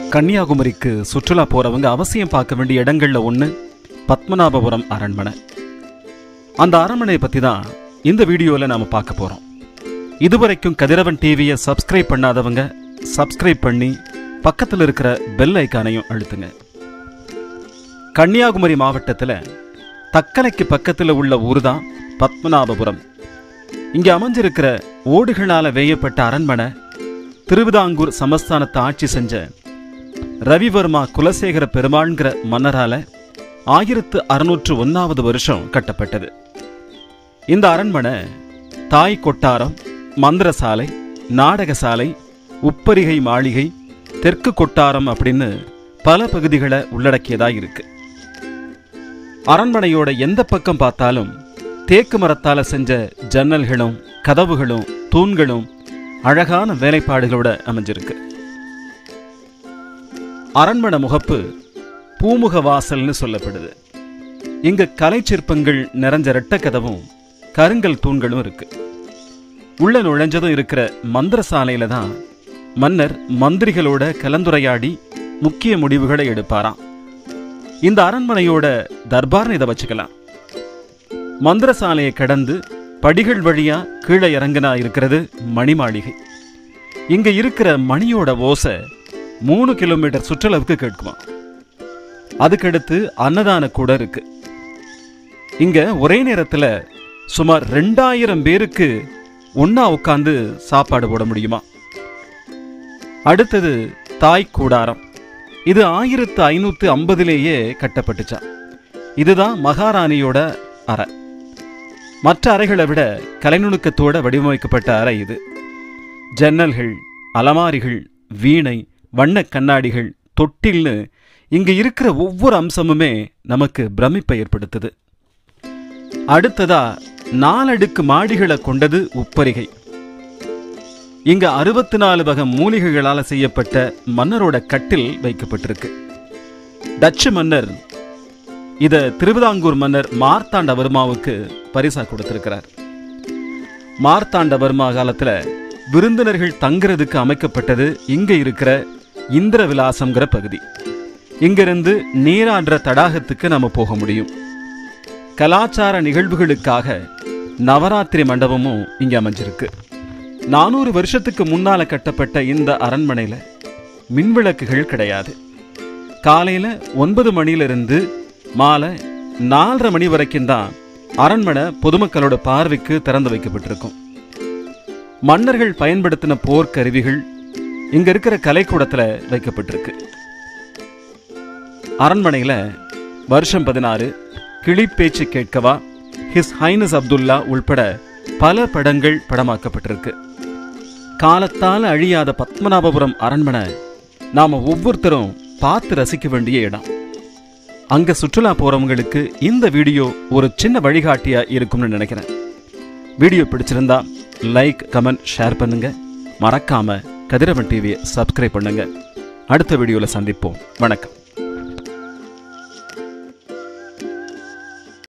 கன்னியாகுமரிக்கு சுற்றுலா போறவங்க அவசியம் பார்க்க வேண்டிய இடங்கள்ல ஒன்று பத்மநாபபுரம் அரண்மனை அந்த அரண்மனையை பத்தி தான் இந்த வீடியோவில் நாம பார்க்க போறோம் இதுவரைக்கும் கதிரவன் டிவியை சப்ஸ்கிரைப் பண்ணாதவங்க சப்ஸ்கிரைப் பண்ணி பக்கத்தில் இருக்கிற பெல் ஐக்கானையும் அழுத்துங்க கன்னியாகுமரி மாவட்டத்தில் தக்கலைக்கு பக்கத்தில் உள்ள ஊர் தான் பத்மநாபபுரம் இங்கே அமைஞ்சிருக்கிற ஓடுகளால வேயப்பட்ட அரண்மனை திருவிதாங்கூர் சமஸ்தானத்தை ஆட்சி செஞ்ச ரவிவர்மா குலசேகர பெருமாள்ங்கிற மன்னரால ஆயிரத்து அறுநூற்று ஒன்னாவது வருஷம் கட்டப்பட்டது இந்த அரண்மனை தாய் கொட்டாரம் மந்திரசாலை நாடகசாலை உப்பரிகை மாளிகை தெற்கு கொட்டாரம் அப்படின்னு பல பகுதிகளை உள்ளடக்கியதா இருக்கு அரண்மனையோட எந்த பக்கம் பார்த்தாலும் தேக்கு மரத்தால செஞ்ச ஜன்னல்களும் கதவுகளும் தூண்களும் அழகான வேலைப்பாடுகளோட அமைஞ்சிருக்கு அரண்மனை முகப்பு பூமுக வாசல்னு சொல்லப்படுது இங்க கலை சிற்பங்கள் நிறைஞ்ச ரெட்ட கதவும் கருங்கல் தூண்களும் இருக்கு உள்ள நுழைஞ்சதும் இருக்கிற மந்திரசாலையில தான் மன்னர் மந்திரிகளோட கலந்துரையாடி முக்கிய முடிவுகளை எடுப்பாராம் இந்த அரண்மனையோட தர்பார்னு இதை வச்சுக்கலாம் மந்திரசாலையை கடந்து படிகள் வழியா கீழே இறங்கினா இருக்கிறது மணி மாளிகை இங்க இருக்கிற மணியோட ஓசை மூணு கிலோமீட்டர் சுற்றளவுக்கு கேட்குமா அதுக்கடுத்து அன்னதான கூட இருக்கு இங்க ஒரே நேரத்துல சுமார் ரெண்டாயிரம் பேருக்கு ஒண்ணா உட்காந்து சாப்பாடு போட முடியுமா அடுத்தது தாய் கூடாரம் இது ஆயிரத்து ஐநூத்து ஐம்பதுலேயே கட்டப்பட்டுச்சான் இதுதான் மகாராணியோட அறை மற்ற அறைகளை விட கலைநுணுக்கத்தோட வடிவமைக்கப்பட்ட அறை இது ஜன்னல்கள் அலமாரிகள் வீணை வண்ணக் கண்ணாடிகள் தொட்டில்னு இங்க இருக்கிற ஒவ்வொரு அம்சமுமே நமக்கு பிரமிப்பை ஏற்படுத்துது அடுத்ததா நாலடுக்கு மாடிகளை கொண்டது உப்பரிகை இங்க அறுபத்தி நாலு வகை மூலிகைகளால செய்யப்பட்ட மன்னரோட கட்டில் வைக்கப்பட்டிருக்கு டச்சு மன்னர் இத திருவிதாங்கூர் மன்னர் மார்த்தாண்டவர்மாவுக்கு பரிசா கொடுத்திருக்கிறார் மார்த்தாண்டவர்மா காலத்துல விருந்தினர்கள் தங்குறதுக்கு அமைக்கப்பட்டது இங்க இருக்கிற இந்திர விலாசம்ங்கிற பகுதி இங்கிருந்து நீராடுற தடாகத்துக்கு நம்ம போக முடியும் கலாச்சார நிகழ்வுகளுக்காக நவராத்திரி மண்டபமும் இங்க அமைஞ்சிருக்கு நானூறு வருஷத்துக்கு முன்னால கட்டப்பட்ட இந்த அரண்மனையில மின்விளக்குகள் கிடையாது காலையில ஒன்பது மணியிலிருந்து மாலை நாலரை மணி வரைக்கும் தான் அரண்மனை பொதுமக்களோட பார்வைக்கு திறந்து வைக்கப்பட்டிருக்கும் மன்னர்கள் பயன்படுத்தின போர்க்கருவிகள் இங்க இருக்கிற கலைக்கூடத்துல வைக்கப்பட்டிருக்கு அரண்மனையில வருஷம் பதினாறு கிளிப்பேச்சு கேட்கவா ஹிஸ் ஹைனஸ் அப்துல்லா உள்பட பல படங்கள் படமாக்கப்பட்டிருக்கு காலத்தால் அழியாத பத்மநாபபுரம் அரண்மனை நாம ஒவ்வொருத்தரும் பார்த்து ரசிக்க வேண்டிய இடம் அங்க சுற்றுலா போறவங்களுக்கு இந்த வீடியோ ஒரு சின்ன வழிகாட்டியா இருக்கும்னு நினைக்கிறேன் வீடியோ பிடிச்சிருந்தா லைக் கமெண்ட் ஷேர் பண்ணுங்க மறக்காம கதிரவன் டிவியை சப்ஸ்கிரைப் பண்ணுங்க அடுத்த வீடியோல சந்திப்போம் வணக்கம்